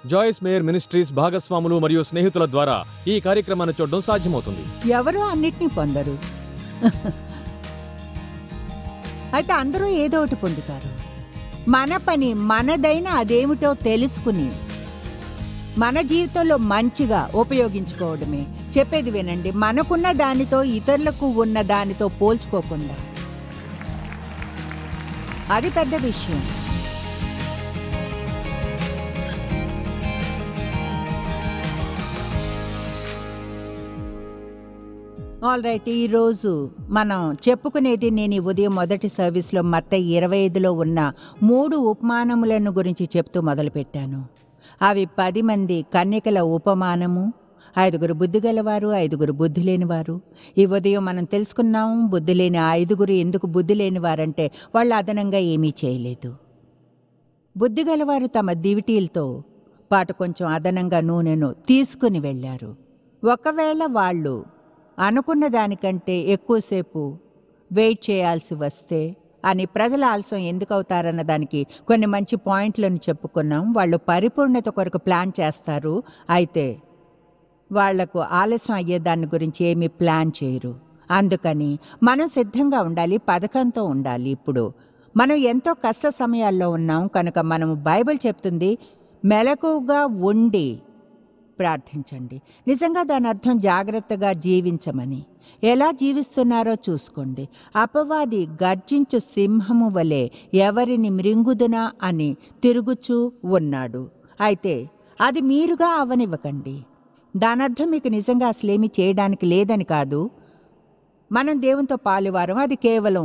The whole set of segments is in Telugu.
జాయిస్ మేయర్ మినిస్ట్రీస్ భాగస్వాములు మరియు స్నేహితుల ద్వారా ఈ కార్యక్రమాన్ని చూడడం సాధ్యమవుతుంది ఎవరూ అన్నిటినీ పొందరు అయితే అందరూ ఏదో ఒకటి పొందుతారు మన పని మనదైన అదేమిటో తెలుసుకుని మన జీవితంలో మంచిగా ఉపయోగించుకోవడమే చెప్పేది వినండి మనకున్న దానితో ఇతరులకు ఉన్న దానితో పోల్చుకోకుండా అది పెద్ద విషయం ఆల్ రైట్ ఈరోజు మనం చెప్పుకునేది నేను ఈ ఉదయం మొదటి సర్వీస్లో మత్త ఇరవై ఐదులో ఉన్న మూడు ఉపమానములను గురించి చెప్తూ మొదలుపెట్టాను అవి పది మంది కన్యకల ఉపమానము ఐదుగురు బుద్ధి గలవారు ఐదుగురు బుద్ధి లేనివారు ఈ ఉదయం మనం తెలుసుకున్నాం బుద్ధి లేని ఆ ఐదుగురు ఎందుకు బుద్ధి లేనివారంటే వాళ్ళు అదనంగా ఏమీ చేయలేదు బుద్ధి గలవారు తమ దివిటీలతో పాటు కొంచెం అదనంగా నూనెను తీసుకుని వెళ్ళారు ఒకవేళ వాళ్ళు అనుకున్న దానికంటే ఎక్కువసేపు వెయిట్ చేయాల్సి వస్తే అని ప్రజల ఆలస్యం ఎందుకు అవుతారన్న దానికి కొన్ని మంచి పాయింట్లను చెప్పుకున్నాం వాళ్ళు పరిపూర్ణత కొరకు ప్లాన్ చేస్తారు అయితే వాళ్లకు ఆలస్యం అయ్యే దాని గురించి ఏమీ ప్లాన్ చేయరు అందుకని మనం సిద్ధంగా ఉండాలి పథకంతో ఉండాలి ఇప్పుడు మనం ఎంతో కష్ట సమయాల్లో ఉన్నాం కనుక మనము బైబిల్ చెప్తుంది మెలకుగా ఉండి ప్రార్థించండి నిజంగా దాని అర్థం జాగ్రత్తగా జీవించమని ఎలా జీవిస్తున్నారో చూసుకోండి అపవాది గర్జించు సింహము వలె ఎవరిని మృంగుదునా అని తిరుగుచూ ఉన్నాడు అయితే అది మీరుగా అవనివ్వకండి దానర్థం మీకు నిజంగా అసలేమీ చేయడానికి లేదని కాదు మనం దేవునితో పాలువారం అది కేవలం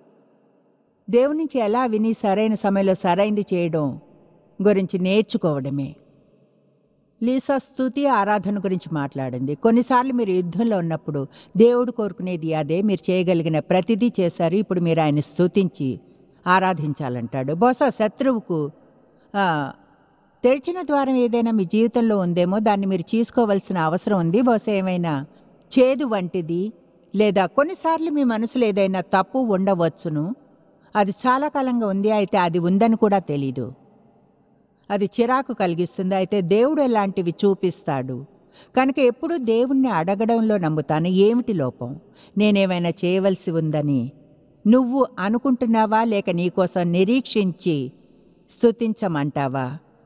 దేవుని నుంచి ఎలా విని సరైన సమయంలో సరైంది చేయడం గురించి నేర్చుకోవడమే లీసా స్తుతి ఆరాధన గురించి మాట్లాడింది కొన్నిసార్లు మీరు యుద్ధంలో ఉన్నప్పుడు దేవుడు కోరుకునేది అదే మీరు చేయగలిగిన ప్రతిదీ చేశారు ఇప్పుడు మీరు ఆయన స్తుతించి ఆరాధించాలంటాడు బహుశా శత్రువుకు ఆ, తెరిచిన ద్వారం ఏదైనా మీ జీవితంలో ఉందేమో దాన్ని మీరు తీసుకోవలసిన అవసరం ఉంది బహుశా ఏమైనా చేదు వంటిది లేదా కొన్నిసార్లు మీ మనసులో ఏదైనా తప్పు ఉండవచ్చును అది చాలా కాలంగా ఉంది అయితే అది ఉందని కూడా తెలీదు అది చిరాకు కలిగిస్తుంది అయితే దేవుడు ఎలాంటివి చూపిస్తాడు కనుక ఎప్పుడూ దేవుణ్ణి అడగడంలో నమ్ముతాను ఏమిటి లోపం నేనేమైనా చేయవలసి ఉందని నువ్వు అనుకుంటున్నావా లేక నీకోసం నిరీక్షించి స్తుతించమంటావా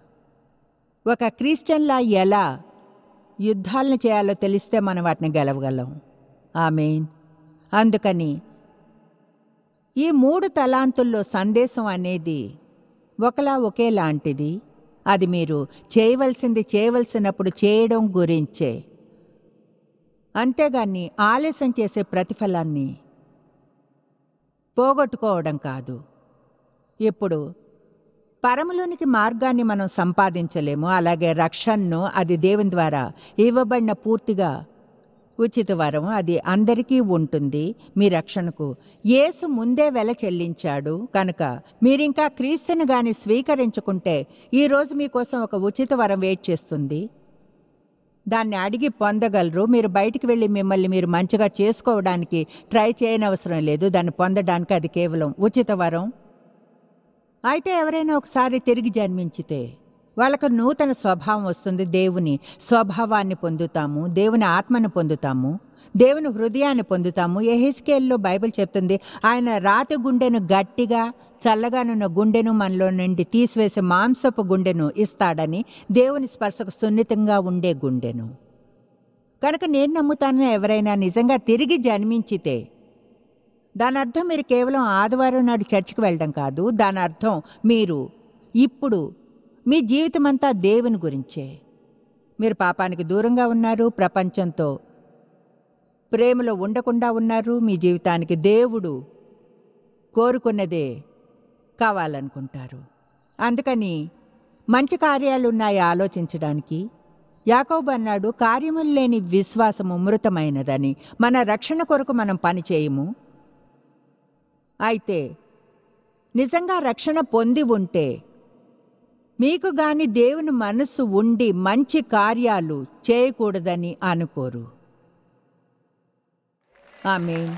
ఒక క్రిస్టియన్లా ఎలా యుద్ధాలను చేయాలో తెలిస్తే మనం వాటిని గెలవగలం ఆమెన్ అందుకని ఈ మూడు తలాంతుల్లో సందేశం అనేది ఒకలా ఒకేలాంటిది అది మీరు చేయవలసింది చేయవలసినప్పుడు చేయడం గురించే అంతేగాని ఆలస్యం చేసే ప్రతిఫలాన్ని పోగొట్టుకోవడం కాదు ఇప్పుడు పరములోనికి మార్గాన్ని మనం సంపాదించలేము అలాగే రక్షణను అది దేవుని ద్వారా ఇవ్వబడిన పూర్తిగా ఉచిత వరం అది అందరికీ ఉంటుంది మీ రక్షణకు యేసు ముందే వెల చెల్లించాడు కనుక మీరింకా క్రీస్తుని గాని స్వీకరించుకుంటే ఈరోజు మీకోసం ఒక ఉచిత వరం వెయిట్ చేస్తుంది దాన్ని అడిగి పొందగలరు మీరు బయటికి వెళ్ళి మిమ్మల్ని మీరు మంచిగా చేసుకోవడానికి ట్రై చేయనవసరం లేదు దాన్ని పొందడానికి అది కేవలం ఉచిత వరం అయితే ఎవరైనా ఒకసారి తిరిగి జన్మించితే వాళ్ళకు నూతన స్వభావం వస్తుంది దేవుని స్వభావాన్ని పొందుతాము దేవుని ఆత్మను పొందుతాము దేవుని హృదయాన్ని పొందుతాము ఎహెచ్కేల్లో బైబిల్ చెప్తుంది ఆయన రాతి గుండెను గట్టిగా చల్లగానున్న గుండెను మనలో నుండి తీసివేసే మాంసపు గుండెను ఇస్తాడని దేవుని స్పర్శకు సున్నితంగా ఉండే గుండెను కనుక నేను నమ్ముతాను ఎవరైనా నిజంగా తిరిగి జన్మించితే దాని అర్థం మీరు కేవలం ఆదివారం నాడు చర్చికి వెళ్ళడం కాదు దాని అర్థం మీరు ఇప్పుడు మీ జీవితమంతా దేవుని గురించే మీరు పాపానికి దూరంగా ఉన్నారు ప్రపంచంతో ప్రేమలో ఉండకుండా ఉన్నారు మీ జీవితానికి దేవుడు కోరుకున్నదే కావాలనుకుంటారు అందుకని మంచి కార్యాలున్నాయి ఆలోచించడానికి యాకోబు అన్నాడు కార్యములు లేని విశ్వాసము మృతమైనదని మన రక్షణ కొరకు మనం పని చేయము అయితే నిజంగా రక్షణ పొంది ఉంటే మీకు గాని దేవుని మనస్సు ఉండి మంచి కార్యాలు చేయకూడదని అనుకోరు ఆమేన్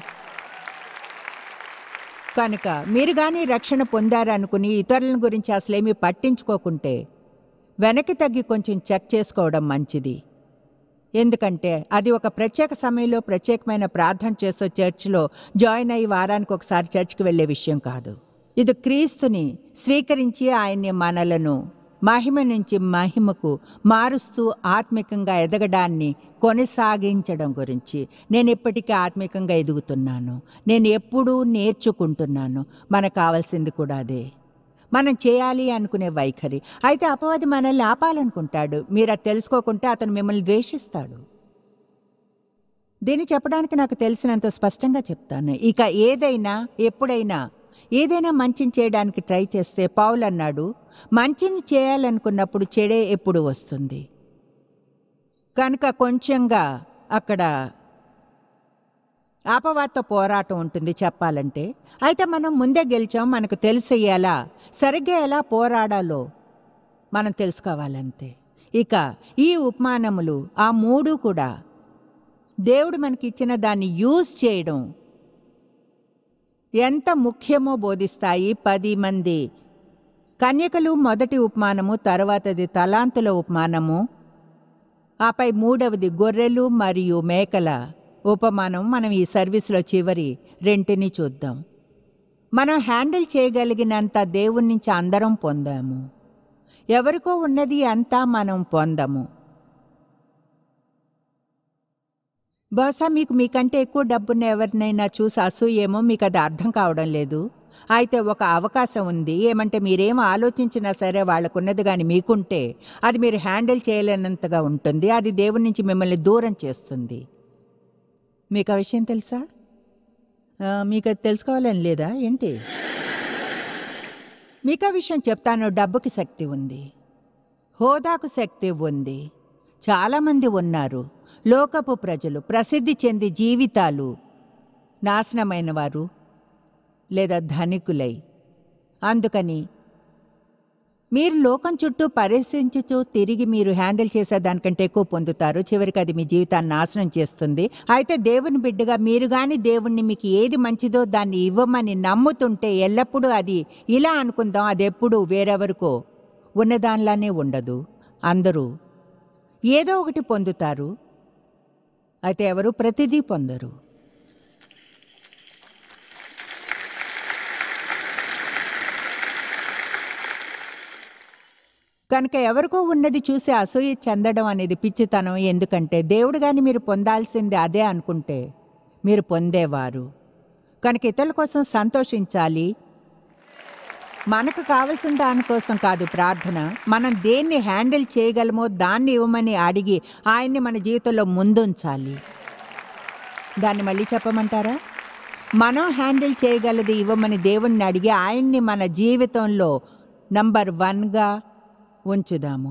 కనుక మీరు గాని రక్షణ పొందారనుకుని ఇతరుల గురించి అసలేమీ పట్టించుకోకుంటే వెనక్కి తగ్గి కొంచెం చెక్ చేసుకోవడం మంచిది ఎందుకంటే అది ఒక ప్రత్యేక సమయంలో ప్రత్యేకమైన ప్రార్థన చేసే చర్చ్లో జాయిన్ అయ్యి వారానికి ఒకసారి చర్చ్కి వెళ్ళే విషయం కాదు ఇది క్రీస్తుని స్వీకరించి ఆయన్ని మనలను మహిమ నుంచి మహిమకు మారుస్తూ ఆత్మికంగా ఎదగడాన్ని కొనసాగించడం గురించి నేను ఎప్పటికీ ఆత్మికంగా ఎదుగుతున్నాను నేను ఎప్పుడూ నేర్చుకుంటున్నాను మనకు కావాల్సింది కూడా అదే మనం చేయాలి అనుకునే వైఖరి అయితే అపవాది మనల్ని ఆపాలనుకుంటాడు మీరు అది తెలుసుకోకుంటే అతను మిమ్మల్ని ద్వేషిస్తాడు దీన్ని చెప్పడానికి నాకు తెలిసినంత స్పష్టంగా చెప్తాను ఇక ఏదైనా ఎప్పుడైనా ఏదైనా మంచిని చేయడానికి ట్రై చేస్తే పౌల్ అన్నాడు మంచిని చేయాలనుకున్నప్పుడు చెడే ఎప్పుడు వస్తుంది కనుక కొంచెంగా అక్కడ ఆపవాతో పోరాటం ఉంటుంది చెప్పాలంటే అయితే మనం ముందే గెలిచాం మనకు తెలుసు ఎలా సరిగ్గా ఎలా పోరాడాలో మనం తెలుసుకోవాలంతే ఇక ఈ ఉపమానములు ఆ మూడు కూడా దేవుడు మనకి ఇచ్చిన దాన్ని యూజ్ చేయడం ఎంత ముఖ్యమో బోధిస్తాయి పది మంది కన్యకలు మొదటి ఉపమానము తర్వాతది తలాంతుల ఉపమానము ఆపై మూడవది గొర్రెలు మరియు మేకల ఉపమానం మనం ఈ సర్వీస్లో చివరి రెంటిని చూద్దాం మనం హ్యాండిల్ చేయగలిగినంత దేవుని నుంచి అందరం పొందాము ఎవరికో ఉన్నది అంతా మనం పొందము బహుశా మీకు మీకంటే ఎక్కువ డబ్బున్న ఎవరినైనా చూసి అసూయేమో మీకు అది అర్థం కావడం లేదు అయితే ఒక అవకాశం ఉంది ఏమంటే మీరేం ఆలోచించినా సరే వాళ్ళకున్నది కానీ మీకుంటే అది మీరు హ్యాండిల్ చేయలేనంతగా ఉంటుంది అది దేవుని నుంచి మిమ్మల్ని దూరం చేస్తుంది మీకు ఆ విషయం తెలుసా ఆ, మీకు అది తెలుసుకోవాలని లేదా ఏంటి మీకు ఆ విషయం చెప్తాను డబ్బుకి శక్తి ఉంది హోదాకు శక్తి ఉంది చాలామంది ఉన్నారు లోకపు ప్రజలు ప్రసిద్ధి చెంది జీవితాలు నాశనమైన వారు లేదా ధనికులై అందుకని మీరు లోకం చుట్టూ పరిశీలించుతూ తిరిగి మీరు హ్యాండిల్ చేసేదానికంటే ఎక్కువ పొందుతారు చివరికి అది మీ జీవితాన్ని నాశనం చేస్తుంది అయితే దేవుని బిడ్డగా మీరు కానీ దేవుణ్ణి మీకు ఏది మంచిదో దాన్ని ఇవ్వమని నమ్ముతుంటే ఎల్లప్పుడూ అది ఇలా అనుకుందాం అది ఎప్పుడు వేరెవరికో ఉన్నదానిలానే ఉండదు అందరూ ఏదో ఒకటి పొందుతారు అయితే ఎవరు ప్రతిదీ పొందరు కనుక ఎవరికో ఉన్నది చూసి అసూయ చెందడం అనేది పిచ్చితనం ఎందుకంటే దేవుడు గాని మీరు పొందాల్సింది అదే అనుకుంటే మీరు పొందేవారు కనుక ఇతరుల కోసం సంతోషించాలి మనకు కావలసిన దానికోసం కాదు ప్రార్థన మనం దేన్ని హ్యాండిల్ చేయగలమో దాన్ని ఇవ్వమని అడిగి ఆయన్ని మన జీవితంలో ముందుంచాలి దాన్ని మళ్ళీ చెప్పమంటారా మనం హ్యాండిల్ చేయగలది ఇవ్వమని దేవుణ్ణి అడిగి ఆయన్ని మన జీవితంలో నంబర్ వన్గా ఉంచుదాము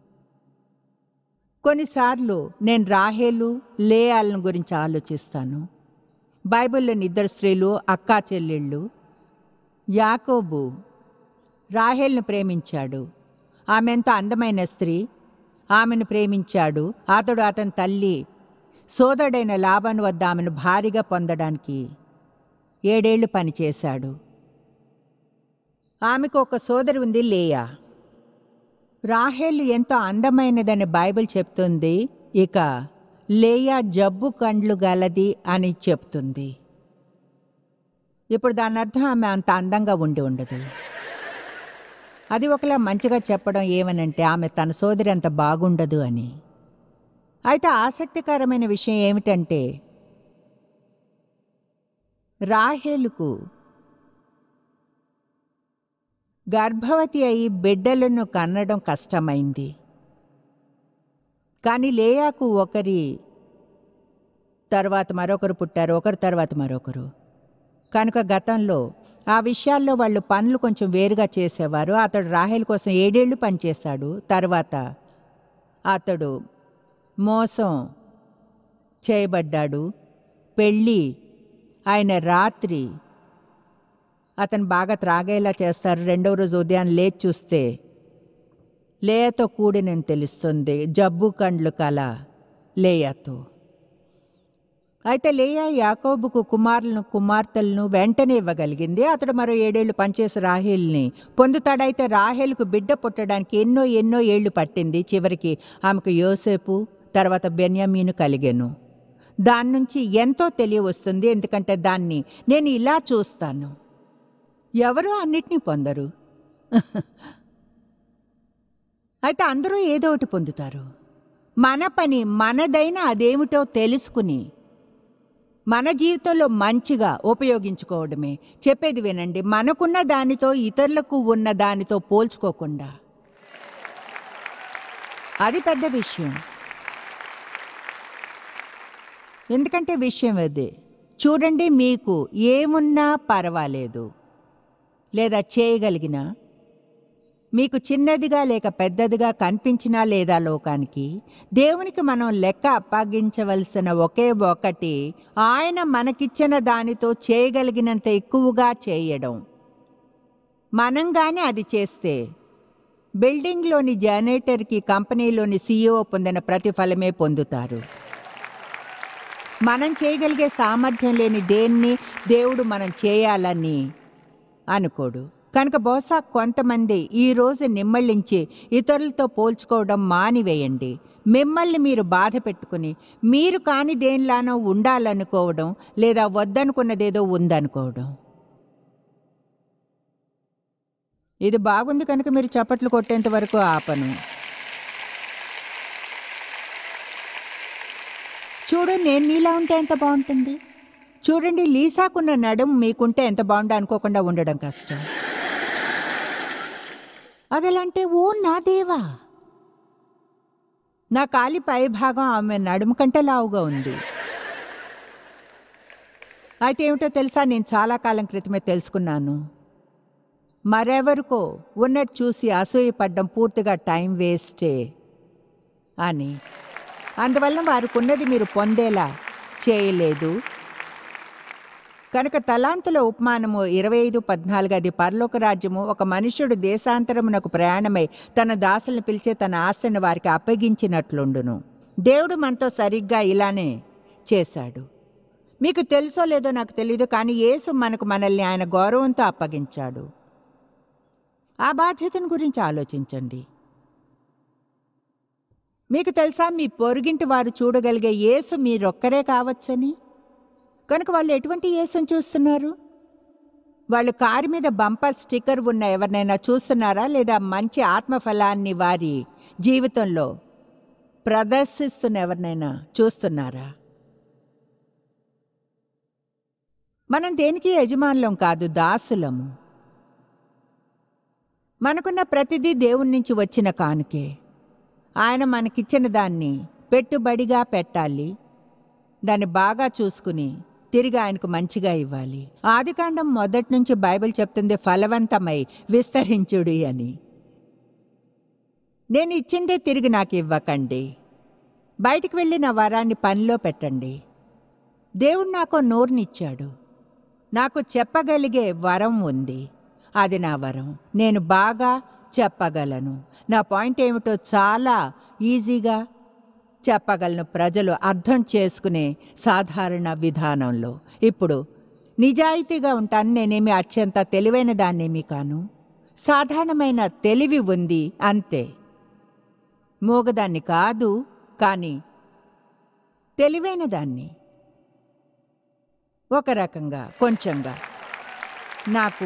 కొన్నిసార్లు నేను రాహేలు లేయాలను గురించి ఆలోచిస్తాను బైబిల్లోని ఇద్దరు స్త్రీలు అక్కా చెల్లెళ్ళు యాకోబు రాహేల్ను ప్రేమించాడు ఆమె ఎంతో అందమైన స్త్రీ ఆమెను ప్రేమించాడు అతడు అతని తల్లి సోదరుడైన లాభాను వద్ద ఆమెను భారీగా పొందడానికి ఏడేళ్లు పనిచేశాడు ఆమెకు ఒక సోదరి ఉంది లేయా రాహేలు ఎంతో అందమైనదని బైబిల్ చెప్తుంది ఇక లేయా జబ్బు కండ్లు గలది అని చెప్తుంది ఇప్పుడు దాని అర్థం ఆమె అంత అందంగా ఉండి ఉండదు అది ఒకలా మంచిగా చెప్పడం ఏమనంటే ఆమె తన సోదరి అంత బాగుండదు అని అయితే ఆసక్తికరమైన విషయం ఏమిటంటే రాహేలుకు గర్భవతి అయి బిడ్డలను కన్నడం కష్టమైంది కానీ లేయాకు ఒకరి తర్వాత మరొకరు పుట్టారు ఒకరి తర్వాత మరొకరు కనుక గతంలో ఆ విషయాల్లో వాళ్ళు పనులు కొంచెం వేరుగా చేసేవారు అతడు రాహేల్ కోసం ఏడేళ్లు పనిచేశాడు తర్వాత అతడు మోసం చేయబడ్డాడు పెళ్ళి ఆయన రాత్రి అతను బాగా త్రాగేలా చేస్తారు రెండవ రోజు ఉదయం లేచి చూస్తే లేయతో కూడి నేను తెలుస్తుంది జబ్బు కండ్లు కల లేయతో అయితే లేయా యాకోబుకు కుమారులను కుమార్తెలను వెంటనే ఇవ్వగలిగింది అతడు మరో ఏడేళ్లు పనిచేసి రాహేల్ని పొందుతాడైతే రాహేల్కు బిడ్డ పుట్టడానికి ఎన్నో ఎన్నో ఏళ్లు పట్టింది చివరికి ఆమెకు యోసేపు తర్వాత బెన్యామీను కలిగెను దాని నుంచి ఎంతో తెలియవస్తుంది ఎందుకంటే దాన్ని నేను ఇలా చూస్తాను ఎవరు అన్నిటినీ పొందరు అయితే అందరూ ఏదో ఒకటి పొందుతారు మన పని మనదైన అదేమిటో తెలుసుకుని మన జీవితంలో మంచిగా ఉపయోగించుకోవడమే చెప్పేది వినండి మనకున్న దానితో ఇతరులకు ఉన్న దానితో పోల్చుకోకుండా అది పెద్ద విషయం ఎందుకంటే విషయం అదే చూడండి మీకు ఏమున్నా పర్వాలేదు లేదా చేయగలిగినా మీకు చిన్నదిగా లేక పెద్దదిగా కనిపించినా లేదా లోకానికి దేవునికి మనం లెక్క అప్పగించవలసిన ఒకే ఒకటి ఆయన మనకిచ్చిన దానితో చేయగలిగినంత ఎక్కువగా చేయడం మనం గాని అది చేస్తే బిల్డింగ్లోని జనరేటర్కి కంపెనీలోని సీఈఓ పొందిన ప్రతిఫలమే పొందుతారు మనం చేయగలిగే సామర్థ్యం లేని దేన్ని దేవుడు మనం చేయాలని అనుకోడు కనుక బహుశా కొంతమంది ఈ రోజు నిమ్మళించి ఇతరులతో పోల్చుకోవడం మానివేయండి మిమ్మల్ని మీరు బాధ పెట్టుకుని మీరు కాని దేనిలానో ఉండాలనుకోవడం లేదా వద్దనుకున్నదేదో ఉందనుకోవడం ఇది బాగుంది కనుక మీరు చప్పట్లు కొట్టేంత వరకు ఆపను చూడు నేను నీలా ఉంటే ఎంత బాగుంటుంది చూడండి లీసాకున్న నడుం మీకుంటే ఎంత బాగుండో అనుకోకుండా ఉండడం కష్టం అదెలంటే ఓ నా దేవా నా కాలి పై భాగం ఆమె నడుము కంటే లావుగా ఉంది అయితే ఏమిటో తెలుసా నేను చాలా కాలం క్రితమే తెలుసుకున్నాను మరెవరికో ఉన్నది చూసి అసూయపడ్డం పూర్తిగా టైం వేస్టే అని అందువల్ల వారికి ఉన్నది మీరు పొందేలా చేయలేదు కనుక తలాంతుల ఉపమానము ఇరవై ఐదు పద్నాలుగు అది పరలోక రాజ్యము ఒక మనుష్యుడు దేశాంతరమునకు ప్రయాణమై తన దాసులను పిలిచే తన ఆస్తిని వారికి అప్పగించినట్లుండును దేవుడు మనతో సరిగ్గా ఇలానే చేశాడు మీకు తెలుసో లేదో నాకు తెలియదు కానీ యేసు మనకు మనల్ని ఆయన గౌరవంతో అప్పగించాడు ఆ బాధ్యతను గురించి ఆలోచించండి మీకు తెలుసా మీ పొరుగింటి వారు చూడగలిగే యేసు మీరొక్కరే కావచ్చని కనుక వాళ్ళు ఎటువంటి యేసుని చూస్తున్నారు వాళ్ళు కారు మీద బంపర్ స్టిక్కర్ ఉన్న ఎవరినైనా చూస్తున్నారా లేదా మంచి ఆత్మఫలాన్ని వారి జీవితంలో ప్రదర్శిస్తున్న ఎవరినైనా చూస్తున్నారా మనం దేనికి యజమానులం కాదు దాసులము మనకున్న ప్రతిదీ దేవుని నుంచి వచ్చిన కానుకే ఆయన మనకిచ్చిన దాన్ని పెట్టుబడిగా పెట్టాలి దాన్ని బాగా చూసుకుని తిరిగి ఆయనకు మంచిగా ఇవ్వాలి ఆదికాండం మొదటి నుంచి బైబిల్ చెప్తుంది ఫలవంతమై విస్తరించుడి అని నేను ఇచ్చిందే తిరిగి నాకు ఇవ్వకండి బయటికి వెళ్ళి నా వరాన్ని పనిలో పెట్టండి దేవుడు నాకు నోరునిచ్చాడు నాకు చెప్పగలిగే వరం ఉంది అది నా వరం నేను బాగా చెప్పగలను నా పాయింట్ ఏమిటో చాలా ఈజీగా చెప్పగలను ప్రజలు అర్థం చేసుకునే సాధారణ విధానంలో ఇప్పుడు నిజాయితీగా ఉంటాను నేనేమి అత్యంత తెలివైన దాన్నేమి కాను సాధారణమైన తెలివి ఉంది అంతే మూగదాన్ని కాదు కానీ తెలివైన దాన్ని ఒక రకంగా కొంచెంగా నాకు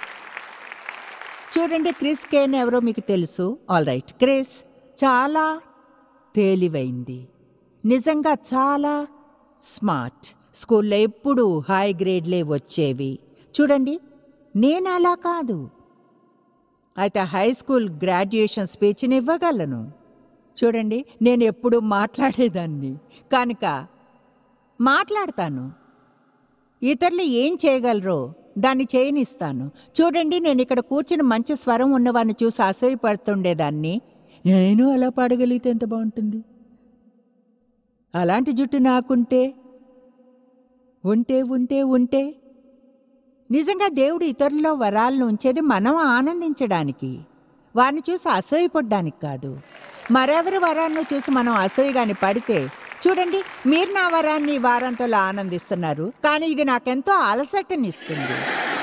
చూడండి క్రిస్ కేన్ ఎవరో మీకు తెలుసు ఆల్ రైట్ క్రిస్ చాలా తేలివైంది నిజంగా చాలా స్మార్ట్ స్కూల్లో ఎప్పుడూ హై గ్రేడ్లే వచ్చేవి చూడండి నేను అలా కాదు అయితే హై స్కూల్ గ్రాడ్యుయేషన్ స్పీచ్ని ఇవ్వగలను చూడండి నేను ఎప్పుడు మాట్లాడేదాన్ని కనుక మాట్లాడతాను ఇతరులు ఏం చేయగలరో దాన్ని చేయనిస్తాను చూడండి నేను ఇక్కడ కూర్చుని మంచి స్వరం ఉన్నవాడిని చూసి అసూయపడుతుండేదాన్ని నేను అలా పాడగలిగితే ఎంత బాగుంటుంది అలాంటి జుట్టు నాకుంటే ఉంటే ఉంటే ఉంటే నిజంగా దేవుడు ఇతరుల్లో వరాలను ఉంచేది మనం ఆనందించడానికి వారిని చూసి అసూయపడ్డానికి కాదు మరెవరి వరాలను చూసి మనం అసూయగాని పడితే చూడండి మీరు నా వరాన్ని ఈ వారాంతంలో ఆనందిస్తున్నారు కానీ ఇది నాకెంతో అలసటనిస్తుంది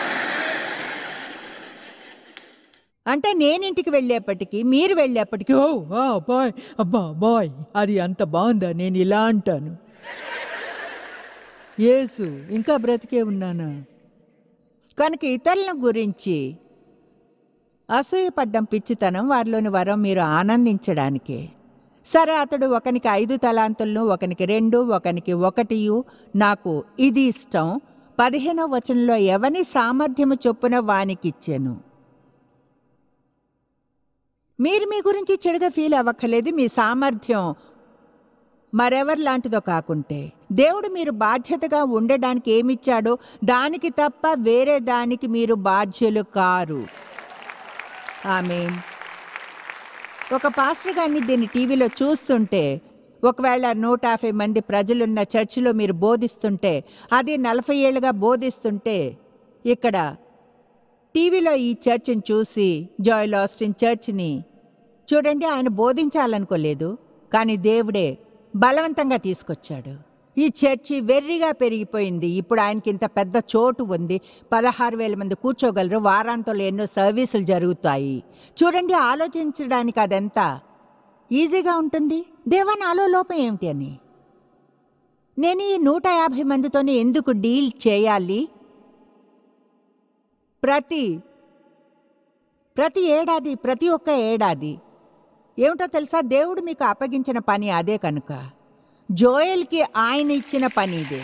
అంటే నేనింటికి వెళ్ళేప్పటికీ మీరు వెళ్ళేప్పటికీ ఓ ఆ, బాయ్ అబ్బా బాయ్ అది అంత బాగుందా నేను ఇలా అంటాను యేసు ఇంకా బ్రతికే ఉన్నానా కనుక ఇతరుల గురించి అసూయపడ్డం పిచ్చితనం వారిలోని వరం మీరు ఆనందించడానికే సరే అతడు ఒకనికి ఐదు తలాంతులను ఒకనికి రెండు ఒకనికి ఒకటియు నాకు ఇది ఇష్టం పదిహేనో వచనంలో ఎవని సామర్థ్యము చొప్పున వానికిచ్చాను మీరు మీ గురించి చెడుగా ఫీల్ అవ్వక్కర్లేదు మీ సామర్థ్యం మరెవరి లాంటిదో కాకుంటే దేవుడు మీరు బాధ్యతగా ఉండడానికి ఏమిచ్చాడో దానికి తప్ప వేరే దానికి మీరు బాధ్యులు కారు ఆమెన్ ఒక పాస్టర్ గారిని దీన్ని టీవీలో చూస్తుంటే ఒకవేళ నూట యాభై మంది ప్రజలున్న చర్చిలో మీరు బోధిస్తుంటే అది నలభై ఏళ్ళుగా బోధిస్తుంటే ఇక్కడ టీవీలో ఈ చర్చిని చూసి జాయ్ లాస్టిన్ చర్చ్ని చూడండి ఆయన బోధించాలనుకోలేదు కానీ దేవుడే బలవంతంగా తీసుకొచ్చాడు ఈ చర్చి వెర్రిగా పెరిగిపోయింది ఇప్పుడు ఆయనకి ఇంత పెద్ద చోటు ఉంది పదహారు వేల మంది కూర్చోగలరు వారాంతంలో ఎన్నో సర్వీసులు జరుగుతాయి చూడండి ఆలోచించడానికి అదెంత ఈజీగా ఉంటుంది దేవా నాలో లోపం ఏమిటి అని నేను ఈ నూట యాభై మందితోనే ఎందుకు డీల్ చేయాలి ప్రతి ప్రతి ఏడాది ప్రతి ఒక్క ఏడాది ఏమిటో తెలుసా దేవుడు మీకు అప్పగించిన పని అదే కనుక జోయల్కి ఆయన ఇచ్చిన పని ఇదే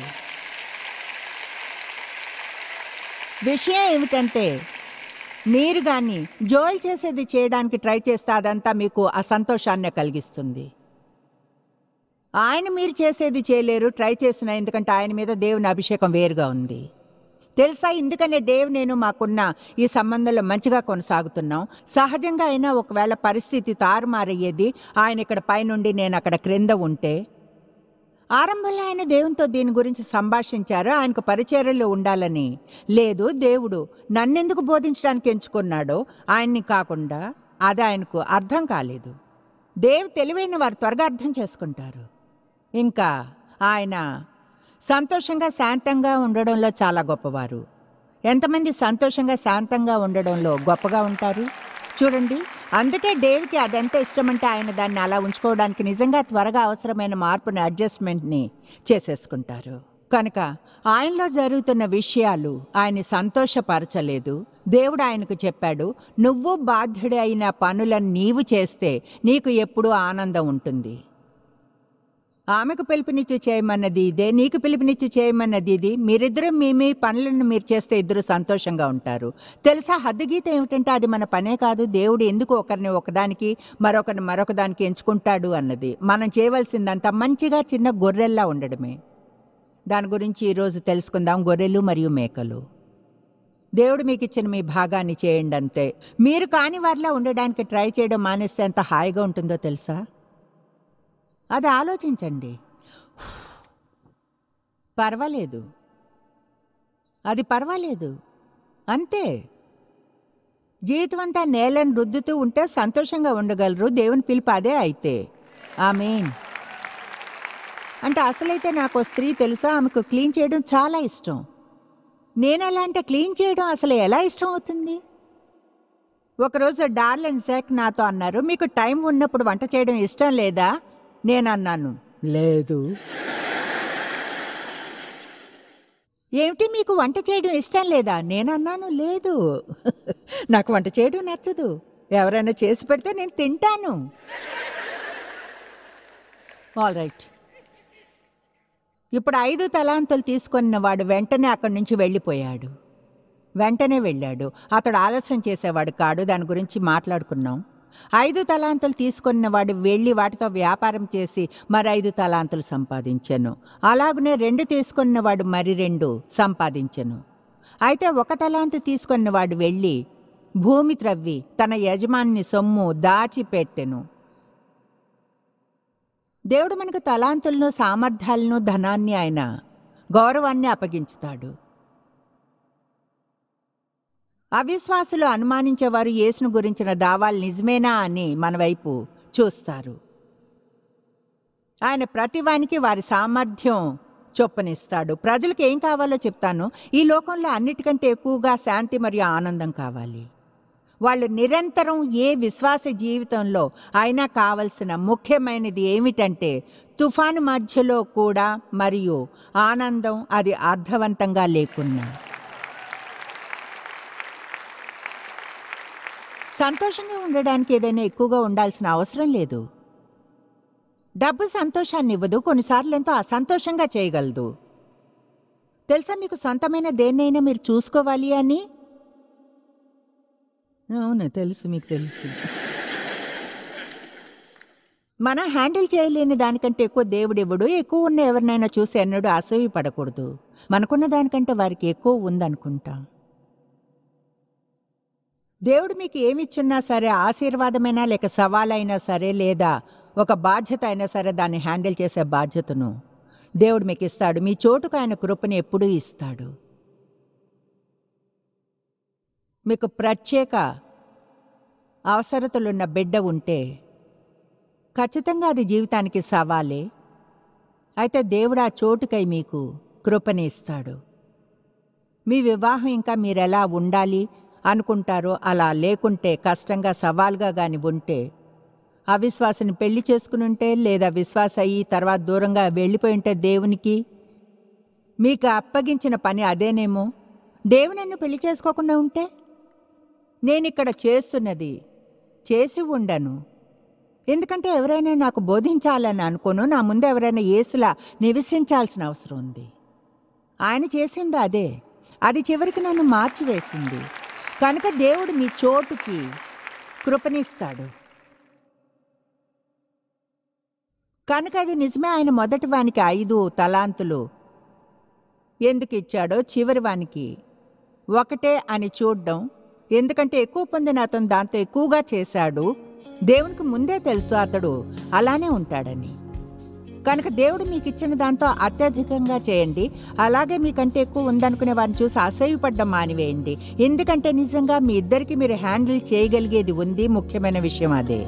విషయం ఏమిటంటే మీరు కానీ జోయల్ చేసేది చేయడానికి ట్రై చేస్తే అదంతా మీకు అసంతోషాన్ని కలిగిస్తుంది ఆయన మీరు చేసేది చేయలేరు ట్రై చేసిన ఎందుకంటే ఆయన మీద దేవుని అభిషేకం వేరుగా ఉంది తెలుసా ఇందుకనే డేవ్ నేను మాకున్న ఈ సంబంధంలో మంచిగా కొనసాగుతున్నాం సహజంగా అయినా ఒకవేళ పరిస్థితి తారుమారయ్యేది ఆయన ఇక్కడ పైనుండి నేను అక్కడ క్రింద ఉంటే ఆరంభంలో ఆయన దేవునితో దీని గురించి సంభాషించారు ఆయనకు పరిచర్యలో ఉండాలని లేదు దేవుడు నన్నెందుకు బోధించడానికి ఎంచుకున్నాడో ఆయన్ని కాకుండా అది ఆయనకు అర్థం కాలేదు దేవ్ తెలివైన వారు త్వరగా అర్థం చేసుకుంటారు ఇంకా ఆయన సంతోషంగా శాంతంగా ఉండడంలో చాలా గొప్పవారు ఎంతమంది సంతోషంగా శాంతంగా ఉండడంలో గొప్పగా ఉంటారు చూడండి అందుకే డేవ్కి అదెంత ఇష్టమంటే ఆయన దాన్ని అలా ఉంచుకోవడానికి నిజంగా త్వరగా అవసరమైన మార్పుని అడ్జస్ట్మెంట్ని చేసేసుకుంటారు కనుక ఆయనలో జరుగుతున్న విషయాలు ఆయన్ని సంతోషపరచలేదు దేవుడు ఆయనకు చెప్పాడు నువ్వు బాధ్యుడి అయిన పనులను నీవు చేస్తే నీకు ఎప్పుడూ ఆనందం ఉంటుంది ఆమెకు పిలుపునిచ్చి చేయమన్నది ఇదే నీకు పిలుపునిచ్చి చేయమన్నది ఇది మీరిద్దరూ మీ మీ పనులను మీరు చేస్తే ఇద్దరు సంతోషంగా ఉంటారు తెలుసా హద్దుగీత ఏమిటంటే అది మన పనే కాదు దేవుడు ఎందుకు ఒకరిని ఒకదానికి మరొకరిని మరొక దానికి ఎంచుకుంటాడు అన్నది మనం చేయవలసిందంతా మంచిగా చిన్న గొర్రెల్లా ఉండడమే దాని గురించి ఈరోజు తెలుసుకుందాం గొర్రెలు మరియు మేకలు దేవుడు మీకు ఇచ్చిన మీ భాగాన్ని చేయండి అంతే మీరు కాని వారిలా ఉండడానికి ట్రై చేయడం మానేస్తే ఎంత హాయిగా ఉంటుందో తెలుసా అది ఆలోచించండి పర్వాలేదు అది పర్వాలేదు అంతే జీవితం అంతా నేలను రుద్దుతూ ఉంటే సంతోషంగా ఉండగలరు దేవుని పిలుపు అదే అయితే ఆమెన్ అంటే అసలైతే నాకు ఓ స్త్రీ తెలుసా ఆమెకు క్లీన్ చేయడం చాలా ఇష్టం నేను ఎలా అంటే క్లీన్ చేయడం అసలు ఎలా ఇష్టం అవుతుంది ఒకరోజు డార్లెన్ శాక్ నాతో అన్నారు మీకు టైం ఉన్నప్పుడు వంట చేయడం ఇష్టం లేదా నేను అన్నాను లేదు ఏమిటి మీకు వంట చేయడం ఇష్టం లేదా నేను అన్నాను లేదు నాకు వంట చేయడం నచ్చదు ఎవరైనా చేసి పెడితే నేను తింటాను ఆల్ రైట్ ఇప్పుడు ఐదు తలాంతులు తీసుకున్న వాడు వెంటనే అక్కడి నుంచి వెళ్ళిపోయాడు వెంటనే వెళ్ళాడు అతడు ఆలస్యం చేసేవాడు కాడు దాని గురించి మాట్లాడుకున్నాం ఐదు తలాంతులు తీసుకున్న వాడు వెళ్ళి వాటితో వ్యాపారం చేసి మరి ఐదు తలాంతులు సంపాదించాను అలాగనే రెండు తీసుకున్నవాడు మరి రెండు సంపాదించెను అయితే ఒక తలాంతు తీసుకున్నవాడు వెళ్ళి భూమి త్రవ్వి తన యజమాని సొమ్ము దాచిపెట్టెను దేవుడు మనకు తలాంతులను సామర్థ్యాలను ధనాన్ని ఆయన గౌరవాన్ని అప్పగించుతాడు అవిశ్వాసులు అనుమానించేవారు యేసును గురించిన దావాలు నిజమేనా అని మన వైపు చూస్తారు ఆయన ప్రతివానికి వారి సామర్థ్యం చొప్పునిస్తాడు ప్రజలకు ఏం కావాలో చెప్తాను ఈ లోకంలో అన్నిటికంటే ఎక్కువగా శాంతి మరియు ఆనందం కావాలి వాళ్ళు నిరంతరం ఏ విశ్వాస జీవితంలో అయినా కావలసిన ముఖ్యమైనది ఏమిటంటే తుఫాను మధ్యలో కూడా మరియు ఆనందం అది అర్థవంతంగా లేకున్నా సంతోషంగా ఉండడానికి ఏదైనా ఎక్కువగా ఉండాల్సిన అవసరం లేదు డబ్బు సంతోషాన్ని ఇవ్వదు కొన్నిసార్లు ఎంతో అసంతోషంగా చేయగలదు తెలుసా మీకు సొంతమైన దేన్నైనా మీరు చూసుకోవాలి అని అవును తెలుసు మీకు తెలుసు మనం హ్యాండిల్ చేయలేని దానికంటే ఎక్కువ దేవుడు ఇవ్వడు ఎక్కువ ఉన్న ఎవరినైనా చూసి ఎన్నడూ అసూయ పడకూడదు మనకున్న దానికంటే వారికి ఎక్కువ ఉందనుకుంటాం దేవుడు మీకు ఏమిచ్చున్నా సరే ఆశీర్వాదమైనా లేక సవాలైనా సరే లేదా ఒక బాధ్యత అయినా సరే దాన్ని హ్యాండిల్ చేసే బాధ్యతను దేవుడు మీకు ఇస్తాడు మీ చోటుకు ఆయన కృపని ఎప్పుడూ ఇస్తాడు మీకు ప్రత్యేక అవసరతలున్న బిడ్డ ఉంటే ఖచ్చితంగా అది జీవితానికి సవాలే అయితే దేవుడు ఆ చోటుకై మీకు కృపని ఇస్తాడు మీ వివాహం ఇంకా మీరెలా ఉండాలి అనుకుంటారో అలా లేకుంటే కష్టంగా సవాల్గా గాని ఉంటే అవిశ్వాసని పెళ్లి చేసుకునుంటే లేదా విశ్వాస అయ్యి తర్వాత దూరంగా వెళ్ళిపోయి ఉంటే దేవునికి మీకు అప్పగించిన పని అదేనేమో దేవుని నన్ను పెళ్లి చేసుకోకుండా ఉంటే నేనిక్కడ చేస్తున్నది చేసి ఉండను ఎందుకంటే ఎవరైనా నాకు బోధించాలని అనుకోను నా ముందు ఎవరైనా యేసులా నివసించాల్సిన అవసరం ఉంది ఆయన చేసింది అదే అది చివరికి నన్ను మార్చివేసింది కనుక దేవుడు మీ చోటుకి కృపనిస్తాడు కనుక అది నిజమే ఆయన మొదటి వానికి ఐదు తలాంతులు ఎందుకు ఇచ్చాడో చివరి వానికి ఒకటే అని చూడ్డం ఎందుకంటే ఎక్కువ పొందిన అతను దాంతో ఎక్కువగా చేశాడు దేవునికి ముందే తెలుసు అతడు అలానే ఉంటాడని కనుక దేవుడు మీకు ఇచ్చిన దాంతో అత్యధికంగా చేయండి అలాగే మీకంటే ఎక్కువ ఉందనుకునే వారిని చూసి అసహ్యపడ్డం మానివేయండి ఎందుకంటే నిజంగా మీ ఇద్దరికి మీరు హ్యాండిల్ చేయగలిగేది ఉంది ముఖ్యమైన విషయం అదే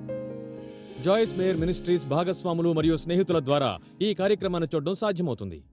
జాయిస్ మేయర్ మినిస్ట్రీస్ భాగస్వాములు మరియు స్నేహితుల ద్వారా ఈ కార్యక్రమాన్ని చూడడం సాధ్యమవుతుంది